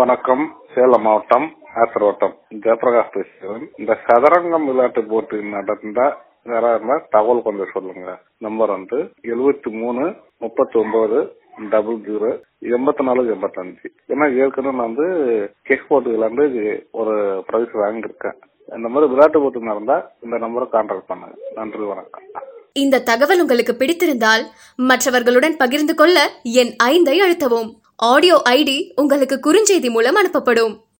வணக்கம் சேலம் மாவட்டம் ஆசர்வட்டம் ஜெயபிரகாஷ் பேசுகிறேன் இந்த சதுரங்கம் விளையாட்டு போட்டி நடந்தா யாராவது தகவல் கொஞ்சம் சொல்லுங்க நம்பர் வந்து எழுபத்தி மூணு முப்பத்தி ஒன்பது டபுள் ஜீரோ எண்பத்தி நாலு எண்பத்தஞ்சு ஏன்னா ஏற்கனவே நான் வந்து செக் போட்டு விளையாண்டு ஒரு பிரைஸ் வாங்கியிருக்கேன் இந்த மாதிரி விளையாட்டு போட்டி நடந்தா இந்த நம்பரை கான்டாக்ட் பண்ணுங்க நன்றி வணக்கம் இந்த தகவல் உங்களுக்கு பிடித்திருந்தால் மற்றவர்களுடன் பகிர்ந்து கொள்ள என் ஐந்தை அழுத்தவும் ஆடியோ ஐடி உங்களுக்கு குறுஞ்செய்தி மூலம் அனுப்பப்படும்